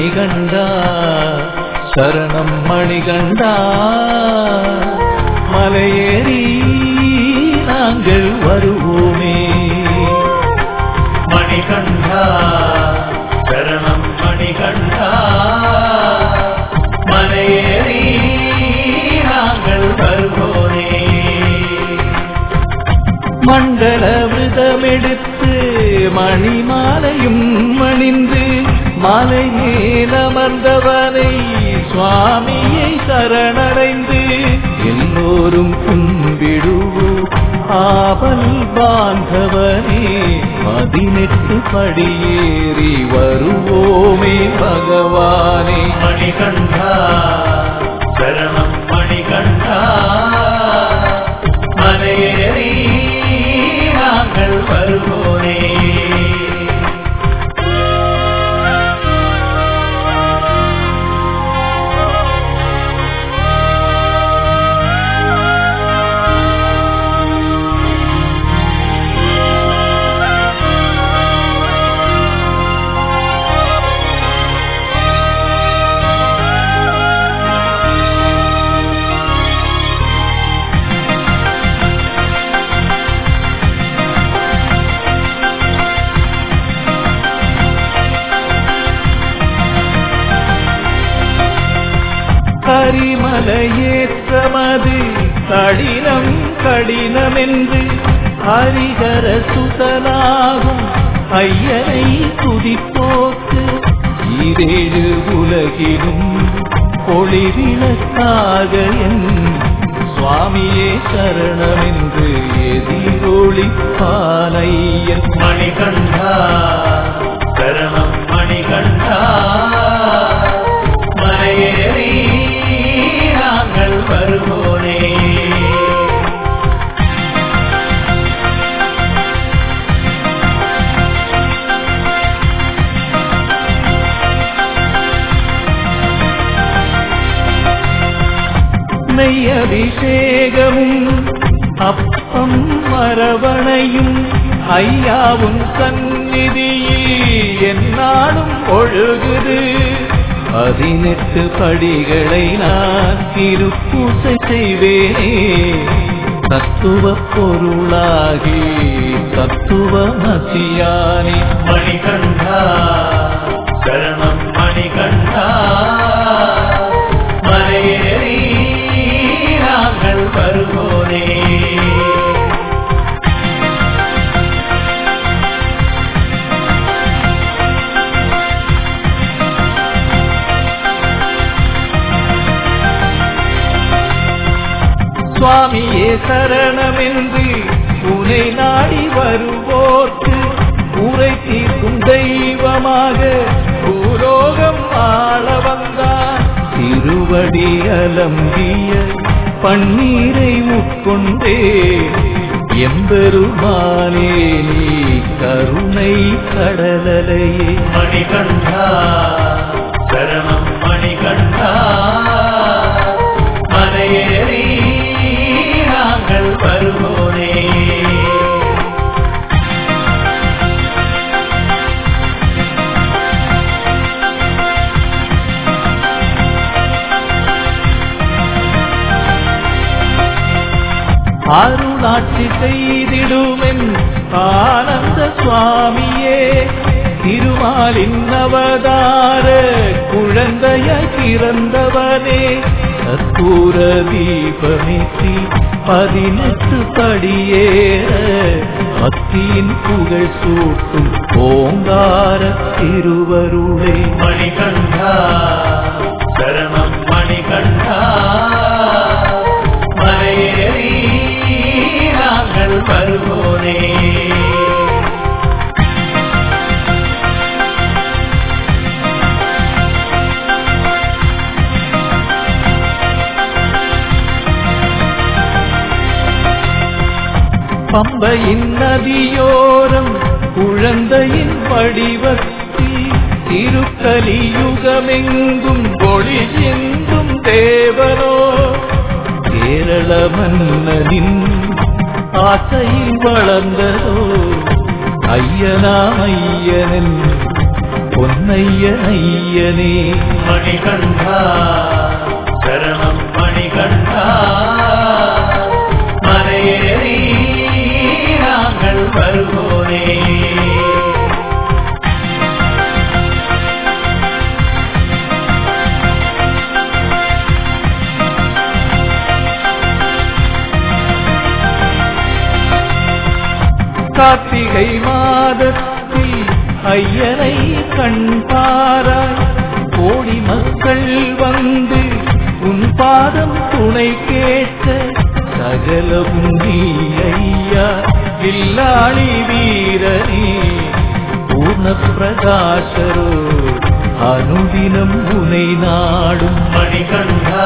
மணிகண்டா சரணம் மணிகண்டா மலையேறி நாங்கள் வருவோமே மணிகண்டா சரணம் மணிகண்டா மலையேறி நாங்கள் வருவோனே மண்டல விரதமெடுத்து மணிமாலையும் மணிந்து மாலை மேலமர்ந்தவனை சுவாமியை சரணடைந்து எல்லோரும் கும்பிடுவோம் ஆவல் பாந்தவனே பதினெட்டு படியேறி வருவோமே பகவானே மணிகண்டா சரணம் மணிகண்டா மலையேறி நாங்கள் வருவோனே கரிமலையேற்றமது கடினம் கடினமென்று ஹரிகர சுதனாகும் ஐயனை துதிப்போக்கு ஈரேழு உலகிலும் ஒளிவிளக்காக என் சுவாமியே சரணமென்று எதிரொளிப்பானையன் மணிகண்டா சரணம் மணிகண்டா மலையேறி நாங்கள் வருவோனே நெய் அபிஷேகமும் அப்பம் மரவணையும் ஐயாவும் சந்நிதியில் என்னாலும் ஒழுகுது பதினெட்டு படிகளை நான் திருப்பூசை செய்வேனே தத்துவ பொருளாகி தத்துவ மசியானே மணிகண்டா சரணம் மணிகண்டா மலையேறி நாங்கள் வருவோனே சுவாமியே சரணமென்று உனை நாடி வருவோர்க்கு உரை தீர்க்கும் தெய்வமாக பூலோகம் ஆள வந்தார் திருவடி அலம்பிய பன்னீரை உட்கொண்டே எம்பெருமானே நீ கருணை கடலலையே மணிகண்டா சரணம் மணிகண்டா மலையேறி நாங்கள் வருவோனே அருளாட்சி செய்திடுமென் ஆனந்த சுவாமியே திருமாலின் அவதார குழந்தையாய் பிறந்தவனே கற்பூர தீபமேற்றி பதினெட்டு படியேற பக்தியின் புகழ் சூட்டும் ஓங்கார திருவருளே மணிகண்டா சரணம் மணிகண்டா மலையேறி நாங்கள் வருவோனே பம்பையின் நதியோரம் குழந்தையின் வடிவத்தி திருக்கலியுகமெங்கும் ஒளி சிந்தும் தேவனோ கேரள மன்னனின் ஆசையில் வளர்ந்ததோ ஐயனாம் ஐயனன் பொன்னையன் ஐயனே மணிகண்டா சரணம் மணிகண்டா மலையேறி நாங்கள் வருவோனே கார்த்திகை மாதத்தில் ஐயனை கண்பாராய் கோடி மக்கள் வந்து உன் பாதம் துணை கேட்க சகலவும் நீ ஐயா வில்லாளி வீரனே பூர்ண பிரகாசரோ அனுதினம் உனை நாடும் மணிகண்டா